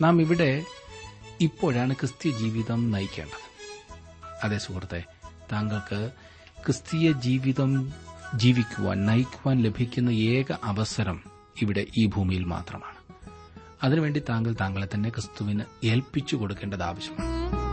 നാം ഇവിടെ ഇപ്പോഴാണ് ക്രിസ്തീയ ജീവിതം നയിക്കേണ്ടത് അതെ സുഹൃത്തെ താങ്കൾക്ക് ക്രിസ്തീയ ജീവിതം ജീവിക്കുവാൻ നയിക്കുവാൻ ലഭിക്കുന്ന ഏക അവസരം ഇവിടെ ഈ ഭൂമിയിൽ മാത്രമാണ് അതിനുവേണ്ടി താങ്കൾ താങ്കളെ തന്നെ ക്രിസ്തുവിന് ഏൽപ്പിച്ചു കൊടുക്കേണ്ടത് ആവശ്യമാണ്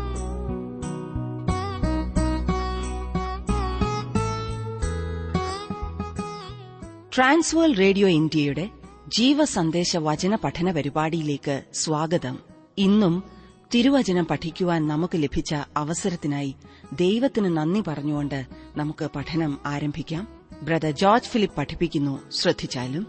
ട്രാൻസ്വേൾ റേഡിയോ ഇന്ത്യയുടെ ജീവസന്ദേശ വചന പഠന പരിപാടിയിലേക്ക് സ്വാഗതം ഇന്നും തിരുവചനം പഠിക്കുവാൻ നമുക്ക് ലഭിച്ച അവസരത്തിനായി ദൈവത്തിന് നന്ദി പറഞ്ഞുകൊണ്ട് നമുക്ക് പഠനം ആരംഭിക്കാം ബ്രദർ ജോർജ് ഫിലിപ്പ് പഠിപ്പിക്കുന്നു ശ്രദ്ധിച്ചാലും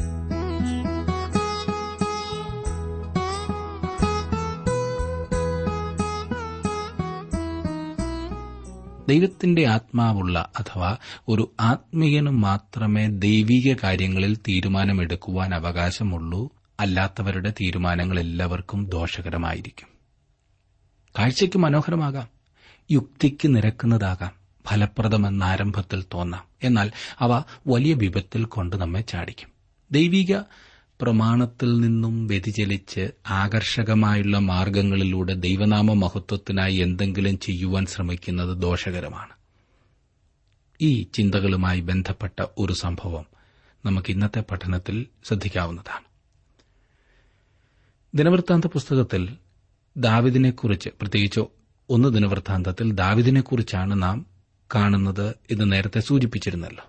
ദൈവത്തിന്റെ ആത്മാവുള്ള അഥവാ ഒരു ആത്മീയനും മാത്രമേ ദൈവിക കാര്യങ്ങളിൽ തീരുമാനമെടുക്കുവാൻ അവകാശമുള്ളൂ അല്ലാത്തവരുടെ തീരുമാനങ്ങൾ എല്ലാവർക്കും ദോഷകരമായിരിക്കും കാഴ്ചയ്ക്ക് മനോഹരമാകാം യുക്തിക്ക് നിരക്കുന്നതാകാം ഫലപ്രദമെന്ന ആരംഭത്തിൽ തോന്നാം എന്നാൽ അവ വലിയ വിപത്തിൽ കൊണ്ട് നമ്മെ ചാടിക്കും ദൈവിക പ്രമാണത്തിൽ നിന്നും വ്യതിചലിച്ച് ആകർഷകമായുള്ള മാർഗങ്ങളിലൂടെ ദൈവനാമ മഹത്വത്തിനായി എന്തെങ്കിലും ചെയ്യുവാൻ ശ്രമിക്കുന്നത് ദോഷകരമാണ് ഈ ചിന്തകളുമായി ബന്ധപ്പെട്ട ഒരു സംഭവം നമുക്ക് ഇന്നത്തെ പഠനത്തിൽ ശ്രദ്ധിക്കാവുന്നതാണ് ദിനവൃത്താന്ത പുസ്തകത്തിൽ ദാവിദിനെക്കുറിച്ച് പ്രത്യേകിച്ച് ഒന്ന് ദിനവൃത്താന്തത്തിൽ ദാവിദിനെക്കുറിച്ചാണ് നാം കാണുന്നത് എന്ന് നേരത്തെ സൂചിപ്പിച്ചിരുന്നല്ലോ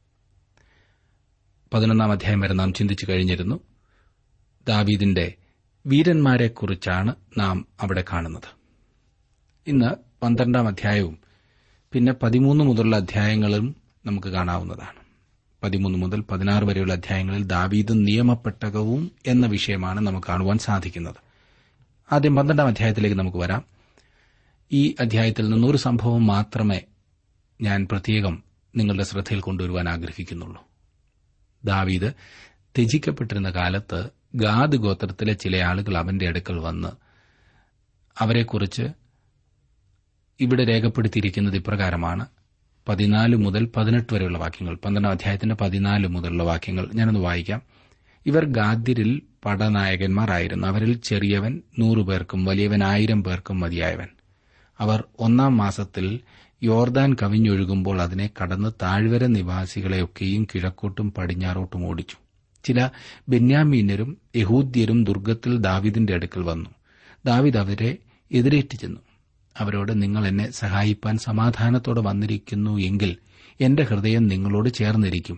പതിനൊന്നാം അധ്യായം വരെ നാം ചിന്തിച്ചു കഴിഞ്ഞിരുന്നു ദാവീദിന്റെ വീരന്മാരെക്കുറിച്ചാണ് നാം അവിടെ കാണുന്നത് ഇന്ന് പന്ത്രണ്ടാം അധ്യായവും പിന്നെ പതിമൂന്ന് മുതലുള്ള അധ്യായങ്ങളും നമുക്ക് കാണാവുന്നതാണ് പതിമൂന്ന് മുതൽ പതിനാറ് വരെയുള്ള അധ്യായങ്ങളിൽ ദാവീദും നിയമപ്പെട്ടകവും എന്ന വിഷയമാണ് നമുക്ക് കാണുവാൻ സാധിക്കുന്നത് ആദ്യം പന്ത്രണ്ടാം അധ്യായത്തിലേക്ക് നമുക്ക് വരാം ഈ അധ്യായത്തിൽ നിന്നൊരു സംഭവം മാത്രമേ ഞാൻ പ്രത്യേകം നിങ്ങളുടെ ശ്രദ്ധയിൽ കൊണ്ടുവരുവാൻ ആഗ്രഹിക്കുന്നുള്ളൂ ദാവീദ് ത്യജിക്കപ്പെട്ടിരുന്ന കാലത്ത് ഗാദ് ഗോത്രത്തിലെ ചില ആളുകൾ അവന്റെ അടുക്കൽ വന്ന് അവരെക്കുറിച്ച് ഇവിടെ രേഖപ്പെടുത്തിയിരിക്കുന്നത് ഇപ്രകാരമാണ് പതിനാല് മുതൽ പതിനെട്ട് വരെയുള്ള വാക്യങ്ങൾ പന്ത്രണ്ടാം അധ്യായത്തിന്റെ പതിനാല് മുതലുള്ള വാക്യങ്ങൾ ഞാനൊന്ന് വായിക്കാം ഇവർ ഗാദ്യരിൽ പടനായകന്മാരായിരുന്നു അവരിൽ ചെറിയവൻ നൂറുപേർക്കും വലിയവൻ ആയിരം പേർക്കും മതിയായവൻ അവർ ഒന്നാം മാസത്തിൽ യോർദാൻ കവിഞ്ഞൊഴുകുമ്പോൾ അതിനെ കടന്ന് താഴ്വര നിവാസികളെയൊക്കെയും കിഴക്കോട്ടും പടിഞ്ഞാറോട്ടും ഓടിച്ചു ചില ബെന്യാമീന്യരും യഹൂദ്യരും ദുർഗത്തിൽ ദാവിദിന്റെ അടുക്കൽ വന്നു ദാവിദ് അവരെ എതിരേറ്റ് ചെന്നു അവരോട് നിങ്ങൾ എന്നെ സഹായിപ്പാൻ സമാധാനത്തോടെ വന്നിരിക്കുന്നു എങ്കിൽ എന്റെ ഹൃദയം നിങ്ങളോട് ചേർന്നിരിക്കും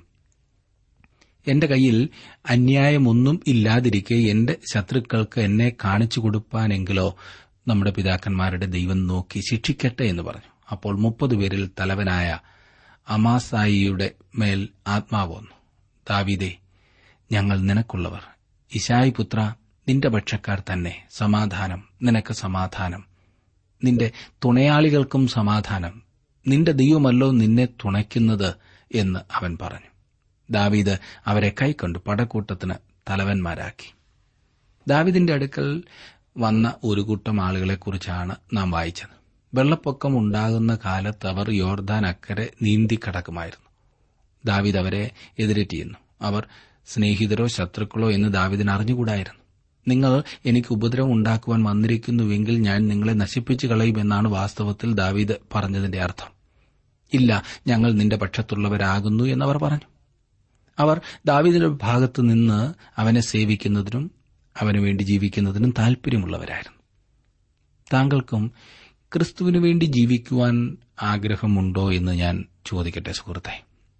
എന്റെ കയ്യിൽ അന്യായമൊന്നും ഇല്ലാതിരിക്കെ എന്റെ ശത്രുക്കൾക്ക് എന്നെ കാണിച്ചു കൊടുപ്പാനെങ്കിലോ നമ്മുടെ പിതാക്കന്മാരുടെ ദൈവം നോക്കി ശിക്ഷിക്കട്ടെ എന്ന് പറഞ്ഞു അപ്പോൾ മുപ്പത് പേരിൽ തലവനായ അമാസായിയുടെ മേൽ ആത്മാവ് വന്നു ദാവീദേ ഞങ്ങൾ നിനക്കുള്ളവർ ഇശായി പുത്ര നിന്റെ പക്ഷക്കാർ തന്നെ സമാധാനം നിനക്ക് സമാധാനം നിന്റെ തുണയാളികൾക്കും സമാധാനം നിന്റെ ദൈവമല്ലോ നിന്നെ തുണയ്ക്കുന്നത് എന്ന് അവൻ പറഞ്ഞു ദാവീദ് അവരെ കൈക്കൊണ്ടു പടക്കൂട്ടത്തിന് തലവന്മാരാക്കി ദാവീദിന്റെ അടുക്കൽ വന്ന ഒരു കൂട്ടം ആളുകളെക്കുറിച്ചാണ് നാം വായിച്ചത് വെള്ളപ്പൊക്കം ഉണ്ടാകുന്ന കാലത്ത് അവർ യോർദാൻ അക്കരെ നീന്തിക്കടക്കുമായിരുന്നു ദാവീദ് അവരെ എതിരേറ്റിയിരുന്നു അവർ സ്നേഹിതരോ ശത്രുക്കളോ എന്ന് ദാവീദിന് അറിഞ്ഞുകൂടായിരുന്നു നിങ്ങൾ എനിക്ക് ഉപദ്രവം ഉണ്ടാക്കുവാൻ വന്നിരിക്കുന്നുവെങ്കിൽ ഞാൻ നിങ്ങളെ നശിപ്പിച്ചു കളയുമെന്നാണ് വാസ്തവത്തിൽ ദാവീദ് പറഞ്ഞതിന്റെ അർത്ഥം ഇല്ല ഞങ്ങൾ നിന്റെ പക്ഷത്തുള്ളവരാകുന്നു എന്നവർ പറഞ്ഞു അവർ ദാവീദിന്റെ ഭാഗത്തു നിന്ന് അവനെ സേവിക്കുന്നതിനും അവനു വേണ്ടി ജീവിക്കുന്നതിനും താൽപര്യമുള്ളവരായിരുന്നു താങ്കൾക്കും ക്രിസ്തുവിനു വേണ്ടി ജീവിക്കുവാൻ ആഗ്രഹമുണ്ടോ എന്ന് ഞാൻ ചോദിക്കട്ടെ സുഹൃത്തെ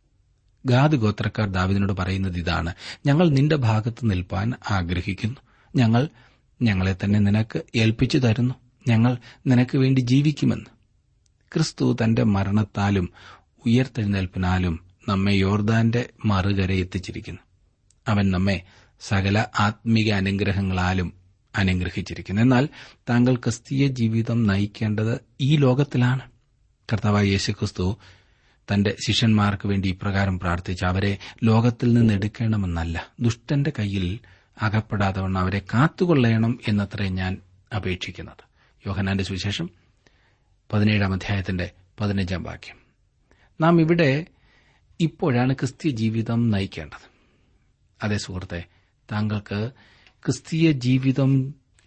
ഗാദ് ഗോത്രക്കാർ ദാവിദിനോട് പറയുന്നത് ഇതാണ് ഞങ്ങൾ നിന്റെ ഭാഗത്ത് നിൽപ്പാൻ ആഗ്രഹിക്കുന്നു ഞങ്ങൾ ഞങ്ങളെ തന്നെ നിനക്ക് ഏൽപ്പിച്ചു തരുന്നു ഞങ്ങൾ നിനക്ക് വേണ്ടി ജീവിക്കുമെന്ന് ക്രിസ്തു തന്റെ മരണത്താലും ഉയർത്തെഴുന്നേൽപ്പിനാലും നമ്മെ യോർദാന്റെ മറുകര എത്തിച്ചിരിക്കുന്നു അവൻ നമ്മെ സകല ആത്മീക അനുഗ്രഹങ്ങളാലും അനുഗ്രഹിച്ചിരിക്കുന്നു എന്നാൽ താങ്കൾ ക്രിസ്തീയ ജീവിതം നയിക്കേണ്ടത് ഈ ലോകത്തിലാണ് കർത്താവായ യേശുക്രിസ്തു തന്റെ ശിഷ്യന്മാർക്ക് വേണ്ടി ഇപ്രകാരം പ്രാർത്ഥിച്ച് അവരെ ലോകത്തിൽ നിന്ന് എടുക്കണമെന്നല്ല ദുഷ്ടന്റെ കയ്യിൽ അകപ്പെടാതെ വണ്ണം അവരെ കാത്തുകൊള്ളണം എന്നത്രേ ഞാൻ അപേക്ഷിക്കുന്നത് യോഹനാന്റെ സുവിശേഷം പതിനേഴാം അധ്യായത്തിന്റെ പതിനഞ്ചാം വാക്യം നാം ഇവിടെ ഇപ്പോഴാണ് ക്രിസ്തീയ ജീവിതം നയിക്കേണ്ടത് അതേ സുഹൃത്തെ താങ്കൾക്ക് ക്രിസ്തീയ ജീവിതം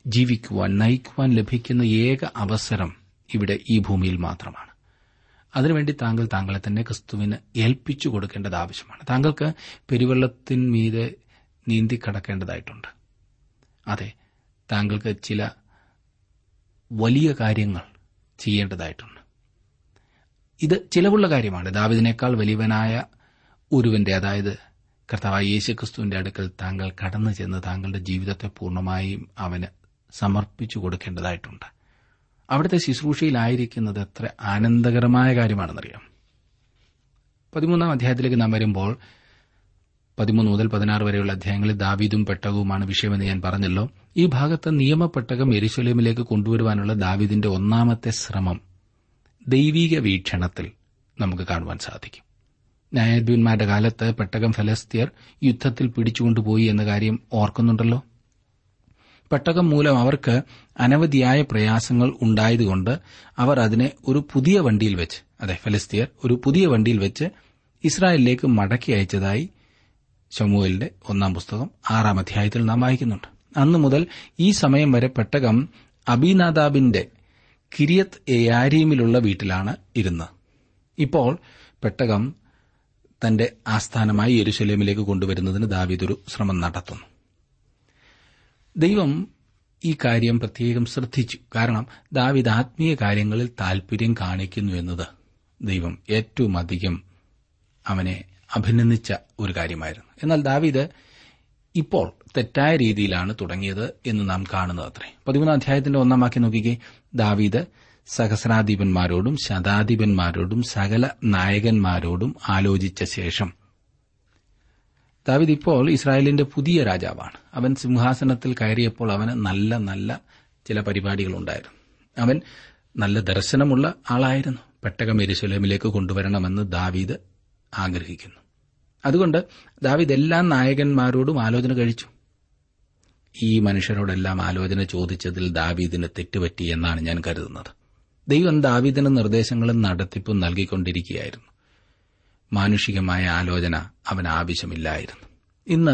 ജീവിക്കുവാൻ നയിക്കുവാൻ ലഭിക്കുന്ന ഏക അവസരം ഇവിടെ ഈ ഭൂമിയിൽ മാത്രമാണ് അതിനുവേണ്ടി താങ്കൾ താങ്കളെ തന്നെ ക്രിസ്തുവിന് ഏൽപ്പിച്ചു കൊടുക്കേണ്ടത് ആവശ്യമാണ് താങ്കൾക്ക് പെരുവെള്ളത്തിന്മീതെ നീന്തിക്കടക്കേണ്ടതായിട്ടുണ്ട് അതെ താങ്കൾക്ക് ചില വലിയ കാര്യങ്ങൾ ചെയ്യേണ്ടതായിട്ടുണ്ട് ഇത് ചിലവുള്ള കാര്യമാണ് ദാവിദിനേക്കാൾ വലിയവനായ ഒരുവന്റെ അതായത് കർത്താവായ യേശുക്രിസ്തുവിന്റെ അടുക്കൽ താങ്കൾ കടന്നു ചെന്ന് താങ്കളുടെ ജീവിതത്തെ പൂർണ്ണമായും അവന് സമർപ്പിച്ചു കൊടുക്കേണ്ടതായിട്ടുണ്ട് അവിടുത്തെ ശുശ്രൂഷയിലായിരിക്കുന്നത് എത്ര ആനന്ദകരമായ കാര്യമാണെന്നറിയാം പതിമൂന്നാം അധ്യായത്തിലേക്ക് നാം വരുമ്പോൾ പതിമൂന്ന് മുതൽ പതിനാറ് വരെയുള്ള അധ്യായങ്ങളിൽ ദാവീദും പെട്ടകവുമാണ് വിഷയമെന്ന് ഞാൻ പറഞ്ഞല്ലോ ഈ ഭാഗത്ത് നിയമപ്പെട്ടകം എരിശലേമിലേക്ക് കൊണ്ടുവരുവാനുള്ള ദാവീദിന്റെ ഒന്നാമത്തെ ശ്രമം ദൈവീക വീക്ഷണത്തിൽ നമുക്ക് കാണുവാൻ സാധിക്കും ന്യായാധിപന്മാരുടെ കാലത്ത് പെട്ടകം ഫലസ്തീയർ യുദ്ധത്തിൽ പിടിച്ചുകൊണ്ടുപോയി എന്ന കാര്യം ഓർക്കുന്നുണ്ടല്ലോ പെട്ടകം മൂലം അവർക്ക് അനവധിയായ പ്രയാസങ്ങൾ ഉണ്ടായതുകൊണ്ട് അവർ അതിനെ ഒരു പുതിയ വണ്ടിയിൽ വെച്ച് അതെ ഫലസ്തീയർ ഒരു പുതിയ വണ്ടിയിൽ വെച്ച് ഇസ്രായേലിലേക്ക് മടക്കി അയച്ചതായി ശമുവേലിന്റെ ഒന്നാം പുസ്തകം ആറാം അധ്യായത്തിൽ നാം വായിക്കുന്നുണ്ട് അന്നു മുതൽ ഈ സമയം വരെ പെട്ടകം അബിനാദാബിന്റെ കിരിയത്ത് എയാരീമിലുള്ള വീട്ടിലാണ് ഇരുന്നത് ഇപ്പോൾ പെട്ടകം തന്റെ ആസ്ഥാനമായി യെരുശലേമിലേക്ക് കൊണ്ടുവരുന്നതിന് ദാവീദ് ഒരു ശ്രമം നടത്തുന്നു ദൈവം ഈ കാര്യം പ്രത്യേകം ശ്രദ്ധിച്ചു കാരണം ദാവിദ് ആത്മീയ കാര്യങ്ങളിൽ താൽപര്യം കാണിക്കുന്നു എന്നത് ദൈവം ഏറ്റവും അധികം അവനെ അഭിനന്ദിച്ച ഒരു കാര്യമായിരുന്നു എന്നാൽ ദാവീദ് ഇപ്പോൾ തെറ്റായ രീതിയിലാണ് തുടങ്ങിയത് എന്ന് നാം കാണുന്നത് അത്രേ പതിമൂന്നാം അധ്യായത്തിന്റെ ഒന്നാം വാക്യം നോക്കിക്കേ ദാവീദ് സഹസ്രാധിപന്മാരോടും ശതാധിപന്മാരോടും സകല നായകന്മാരോടും ആലോചിച്ച ശേഷം ദാവിദ് ഇപ്പോൾ ഇസ്രായേലിന്റെ പുതിയ രാജാവാണ് അവൻ സിംഹാസനത്തിൽ കയറിയപ്പോൾ അവന് നല്ല നല്ല ചില പരിപാടികളുണ്ടായിരുന്നു അവൻ നല്ല ദർശനമുള്ള ആളായിരുന്നു പെട്ടകം എരുസലേമിലേക്ക് കൊണ്ടുവരണമെന്ന് ദാവീദ് ആഗ്രഹിക്കുന്നു അതുകൊണ്ട് ദാവീദ് എല്ലാ നായകന്മാരോടും ആലോചന കഴിച്ചു ഈ മനുഷ്യരോടെല്ലാം ആലോചന ചോദിച്ചതിൽ ദാവീദിന് തെറ്റുപറ്റി എന്നാണ് ഞാൻ കരുതുന്നത് ദൈവം ദാവീദിന് നിർദ്ദേശങ്ങളും നടത്തിപ്പും നൽകിക്കൊണ്ടിരിക്കുകയായിരുന്നു മാനുഷികമായ ആലോചന അവന് ആവശ്യമില്ലായിരുന്നു ഇന്ന്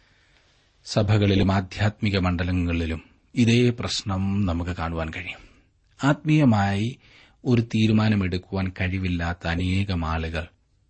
സഭകളിലും ആധ്യാത്മിക മണ്ഡലങ്ങളിലും ഇതേ പ്രശ്നം നമുക്ക് കാണുവാൻ കഴിയും ആത്മീയമായി ഒരു തീരുമാനമെടുക്കുവാൻ കഴിവില്ലാത്ത അനേകം ആളുകൾ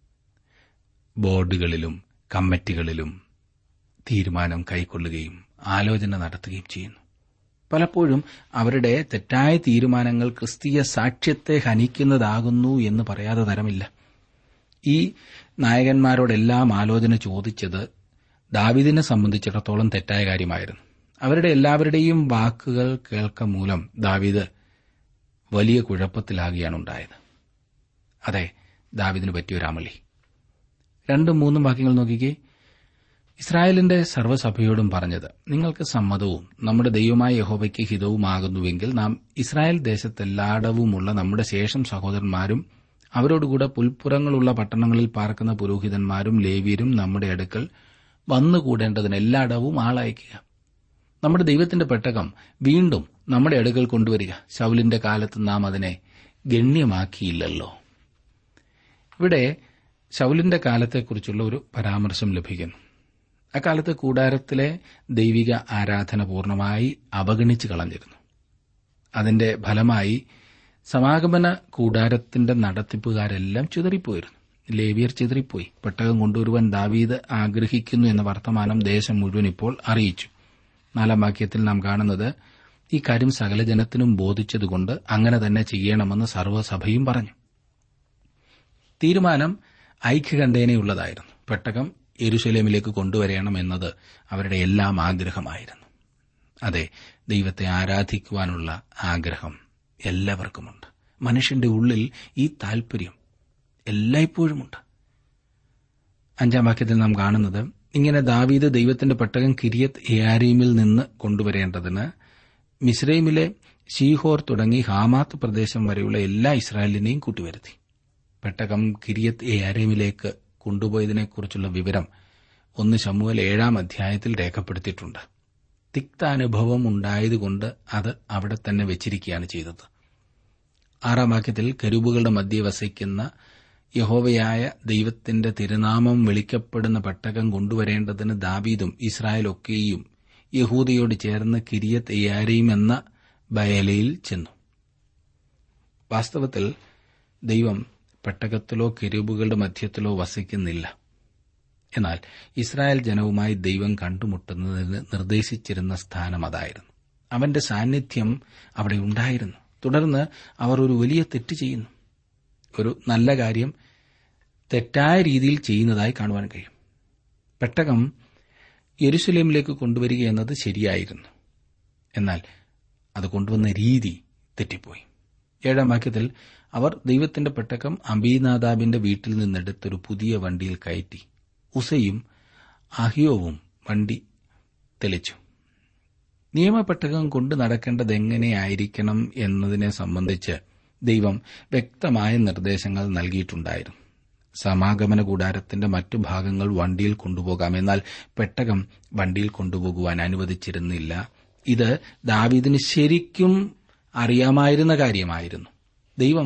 ബോർഡുകളിലും കമ്മിറ്റികളിലും തീരുമാനം കൈക്കൊള്ളുകയും ആലോചന നടത്തുകയും ചെയ്യുന്നു പലപ്പോഴും അവരുടെ തെറ്റായ തീരുമാനങ്ങൾ ക്രിസ്തീയ സാക്ഷ്യത്തെ ഹനിക്കുന്നതാകുന്നു എന്ന് പറയാതെ തരമില്ല ഈ നായകന്മാരോടെല്ലാം ആലോചന ചോദിച്ചത് ദാവിദിനെ സംബന്ധിച്ചിടത്തോളം തെറ്റായ കാര്യമായിരുന്നു അവരുടെ എല്ലാവരുടെയും വാക്കുകൾ കേൾക്ക മൂലം ദാവിദ് വലിയ കുഴപ്പത്തിലാകുകയാണ് ഉണ്ടായത് അതെ ദാവിദിന് പറ്റിയൊരു അമളി രണ്ടും മൂന്നും വാക്യങ്ങൾ നോക്കിക്കേ ഇസ്രായേലിന്റെ സർവ്വസഭയോടും പറഞ്ഞത് നിങ്ങൾക്ക് സമ്മതവും നമ്മുടെ ദൈവമായ യഹോവയ്ക്ക് ഹിതവുമാകുന്നുവെങ്കിൽ നാം ഇസ്രായേൽ ദേശത്തെല്ലായിടവുമുള്ള നമ്മുടെ ശേഷം സഹോദരന്മാരും അവരോടുകൂടെ പുൽപ്പുറങ്ങളുള്ള പട്ടണങ്ങളിൽ പാർക്കുന്ന പുരോഹിതന്മാരും ലേവ്യരും നമ്മുടെ അടുക്കൽ വന്നുകൂടേണ്ടതിന് എല്ലായിടവും ആളയക്കുക നമ്മുടെ ദൈവത്തിന്റെ പെട്ടകം വീണ്ടും നമ്മുടെ അടുക്കൽ കൊണ്ടുവരിക ശൗലിന്റെ കാലത്ത് നാം അതിനെ ഗണ്യമാക്കിയില്ലല്ലോ ഇവിടെ ശൗലിന്റെ കാലത്തെക്കുറിച്ചുള്ള ഒരു പരാമർശം ലഭിക്കുന്നു അക്കാലത്ത് കൂടാരത്തിലെ ദൈവിക ആരാധന പൂർണ്ണമായി അവഗണിച്ചു കളഞ്ഞിരുന്നു അതിന്റെ ഫലമായി സമാഗമന കൂടാരത്തിന്റെ നടത്തിപ്പുകാരെല്ലാം ചിതറിപ്പോയിരുന്നു ലേവിയർ ചിതറിപ്പോയി പെട്ടകം കൊണ്ടുവരുവാൻ ദാവീദ് ആഗ്രഹിക്കുന്നു എന്ന വർത്തമാനം ദേശം മുഴുവൻ ഇപ്പോൾ അറിയിച്ചു നാലാം വാക്യത്തിൽ നാം കാണുന്നത് ഈ കാര്യം സകല ജനത്തിനും ബോധിച്ചതുകൊണ്ട് അങ്ങനെ തന്നെ ചെയ്യണമെന്ന് സർവ്വസഭയും പറഞ്ഞു തീരുമാനം ഐക്യകണ്ഠേനയുള്ളതായിരുന്നു പെട്ടകം എരുശലേമിലേക്ക് കൊണ്ടുവരണമെന്നത് അവരുടെ എല്ലാം ആഗ്രഹമായിരുന്നു അതെ ദൈവത്തെ ആരാധിക്കുവാനുള്ള ആഗ്രഹം എല്ലാവർക്കുമുണ്ട് മനുഷ്യന്റെ ഉള്ളിൽ ഈ താൽപര്യം എല്ലായ്പ്പോഴുമുണ്ട് അഞ്ചാം വാക്യത്തിൽ നാം കാണുന്നത് ഇങ്ങനെ ദാവീദ് ദൈവത്തിന്റെ പെട്ടകം കിരിയത്ത് എയാരീമിൽ നിന്ന് കൊണ്ടുവരേണ്ടതിന് മിസ്രൈമിലെ ഷീഹോർ തുടങ്ങി ഹാമാത്ത് പ്രദേശം വരെയുള്ള എല്ലാ ഇസ്രായേലിനെയും കൂട്ടിവരുത്തി പെട്ടകം കിരിയത്ത് എയാരീമിലേക്ക് കൊണ്ടുപോയതിനെക്കുറിച്ചുള്ള വിവരം ഒന്ന് ശമുവൽ ഏഴാം അധ്യായത്തിൽ രേഖപ്പെടുത്തിയിട്ടുണ്ട് തിക്താനുഭവം ഉണ്ടായതുകൊണ്ട് അത് അവിടെ തന്നെ വെച്ചിരിക്കുകയാണ് ചെയ്തത് ആറാം വാക്യത്തിൽ കരുബുകളുടെ മധ്യ വസിക്കുന്ന യഹോവയായ ദൈവത്തിന്റെ തിരുനാമം വിളിക്കപ്പെടുന്ന പെട്ടകം കൊണ്ടുവരേണ്ടതിന് ദാവീദും ഇസ്രായേലൊക്കെയും യഹൂദയോട് ചേർന്ന് കിരിയത്ത് എയാരീം എന്ന ബയലയിൽ ചെന്നു വാസ്തവത്തിൽ ദൈവം പെട്ടകത്തിലോ കെരൂബുകളുടെ മധ്യത്തിലോ വസിക്കുന്നില്ല എന്നാൽ ഇസ്രായേൽ ജനവുമായി ദൈവം കണ്ടുമുട്ടുന്നതിന് നിർദ്ദേശിച്ചിരുന്ന സ്ഥാനം അതായിരുന്നു അവന്റെ സാന്നിധ്യം അവിടെ ഉണ്ടായിരുന്നു തുടർന്ന് അവർ ഒരു വലിയ തെറ്റ് ചെയ്യുന്നു ഒരു നല്ല കാര്യം തെറ്റായ രീതിയിൽ ചെയ്യുന്നതായി കാണുവാൻ കഴിയും പെട്ടകം യെരുസലേമിലേക്ക് കൊണ്ടുവരിക എന്നത് ശരിയായിരുന്നു എന്നാൽ അത് കൊണ്ടുവന്ന രീതി തെറ്റിപ്പോയി ഏഴാം വാക്യത്തിൽ അവർ ദൈവത്തിന്റെ പെട്ടകം അബീനാദാബിന്റെ വീട്ടിൽ നിന്നെടുത്തൊരു പുതിയ വണ്ടിയിൽ കയറ്റി ഉസയും അഹിയോവും വണ്ടി തെളിച്ചു നിയമപ്പെട്ടകം കൊണ്ട് നടക്കേണ്ടത് എങ്ങനെയായിരിക്കണം എന്നതിനെ സംബന്ധിച്ച് ദൈവം വ്യക്തമായ നിർദ്ദേശങ്ങൾ നൽകിയിട്ടുണ്ടായിരുന്നു സമാഗമന കൂടാരത്തിന്റെ മറ്റു ഭാഗങ്ങൾ വണ്ടിയിൽ കൊണ്ടുപോകാം എന്നാൽ പെട്ടകം വണ്ടിയിൽ കൊണ്ടുപോകുവാൻ അനുവദിച്ചിരുന്നില്ല ഇത് ദാവീദിന് ശരിക്കും അറിയാമായിരുന്ന കാര്യമായിരുന്നു ദൈവം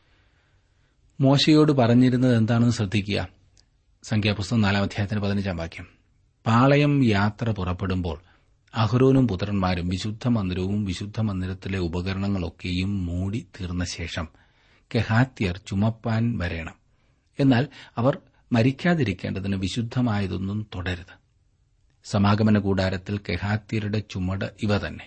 മോശയോട് പറഞ്ഞിരുന്നത് എന്താണെന്ന് ശ്രദ്ധിക്കുക സംഖ്യാപുസ്തകം നാലാം അധ്യായത്തിന് പതിനഞ്ചാം വാക്യം പാളയം യാത്ര പുറപ്പെടുമ്പോൾ അഹ്റോനും പുത്രന്മാരും വിശുദ്ധ മന്ദിരവും വിശുദ്ധ മന്ദിരത്തിലെ ഉപകരണങ്ങളൊക്കെയും മൂടി തീർന്ന ശേഷം കെഹാത്യർ ചുമപ്പാൻ വരേണം എന്നാൽ അവർ മരിക്കാതിരിക്കേണ്ടതിന് വിശുദ്ധമായതൊന്നും തുടരുത് സമാഗമന കൂടാരത്തിൽ കെഹാത്യരുടെ ചുമട് ഇവ തന്നെ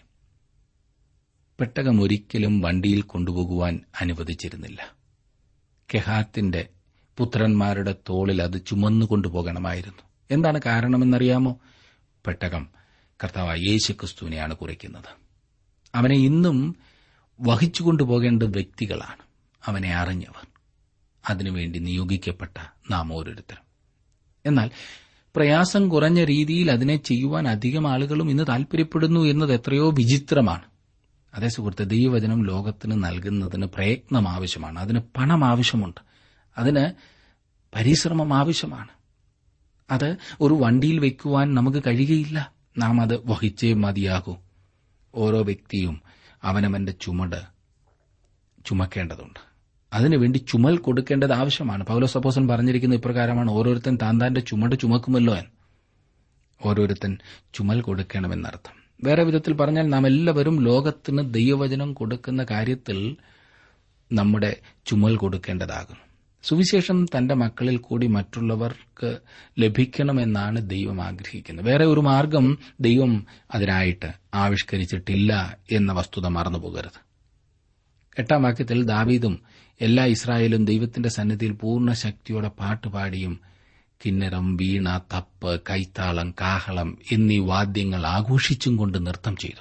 പെട്ടകം ഒരിക്കലും വണ്ടിയിൽ കൊണ്ടുപോകുവാൻ അനുവദിച്ചിരുന്നില്ല കെഹാത്തിന്റെ പുത്രന്മാരുടെ തോളിൽ അത് ചുമന്നു കൊണ്ടുപോകണമായിരുന്നു എന്താണ് കാരണമെന്നറിയാമോ പെട്ടകം കർത്താവ് യേശുക്രിസ്തുവിനെയാണ് കുറിക്കുന്നത് അവനെ ഇന്നും വഹിച്ചുകൊണ്ടുപോകേണ്ട വ്യക്തികളാണ് അവനെ അറിഞ്ഞവർ അതിനുവേണ്ടി നിയോഗിക്കപ്പെട്ട നാം ഓരോരുത്തരും എന്നാൽ പ്രയാസം കുറഞ്ഞ രീതിയിൽ അതിനെ ചെയ്യുവാൻ അധികം ആളുകളും ഇന്ന് താൽപര്യപ്പെടുന്നു എന്നത് എത്രയോ വിചിത്രമാണ് അതേ സുഹൃത്ത് ദൈവവചനം ലോകത്തിന് നൽകുന്നതിന് പ്രയത്നം ആവശ്യമാണ് അതിന് പണം ആവശ്യമുണ്ട് അതിന് പരിശ്രമം ആവശ്യമാണ് അത് ഒരു വണ്ടിയിൽ വയ്ക്കുവാൻ നമുക്ക് കഴിയുകയില്ല നാം അത് വഹിച്ചേ മതിയാകൂ ഓരോ വ്യക്തിയും അവനവന്റെ ചുമട് ചുമക്കേണ്ടതുണ്ട് അതിനുവേണ്ടി ചുമൽ കൊടുക്കേണ്ടത് ആവശ്യമാണ് പൗലോസ് അപ്പോസൻ പറഞ്ഞിരിക്കുന്ന ഇപ്രകാരമാണ് ഓരോരുത്തൻ താൻ താന്റെ ചുമട് ചുമക്കുമല്ലോ എന്ന് ഓരോരുത്തൻ ചുമൽ കൊടുക്കണമെന്നർത്ഥം വേറെ വിധത്തിൽ പറഞ്ഞാൽ നാം എല്ലാവരും ലോകത്തിന് ദൈവവചനം കൊടുക്കുന്ന കാര്യത്തിൽ നമ്മുടെ ചുമൽ കൊടുക്കേണ്ടതാകുന്നു സുവിശേഷം തന്റെ മക്കളിൽ കൂടി മറ്റുള്ളവർക്ക് ലഭിക്കണമെന്നാണ് ദൈവം ആഗ്രഹിക്കുന്നത് വേറെ ഒരു മാർഗം ദൈവം അതിനായിട്ട് ആവിഷ്കരിച്ചിട്ടില്ല എന്ന വസ്തുത മറന്നുപോകരുത് എട്ടാം വാക്യത്തിൽ ദാവീദും എല്ലാ ഇസ്രായേലും ദൈവത്തിന്റെ സന്നിധിയിൽ പൂർണ്ണ ശക്തിയോടെ പാട്ടുപാടിയും കിന്നരം വീണ തപ്പ് കൈത്താളം കാഹളം എന്നീ വാദ്യങ്ങൾ ആഘോഷിച്ചും കൊണ്ട് നൃത്തം ചെയ്തു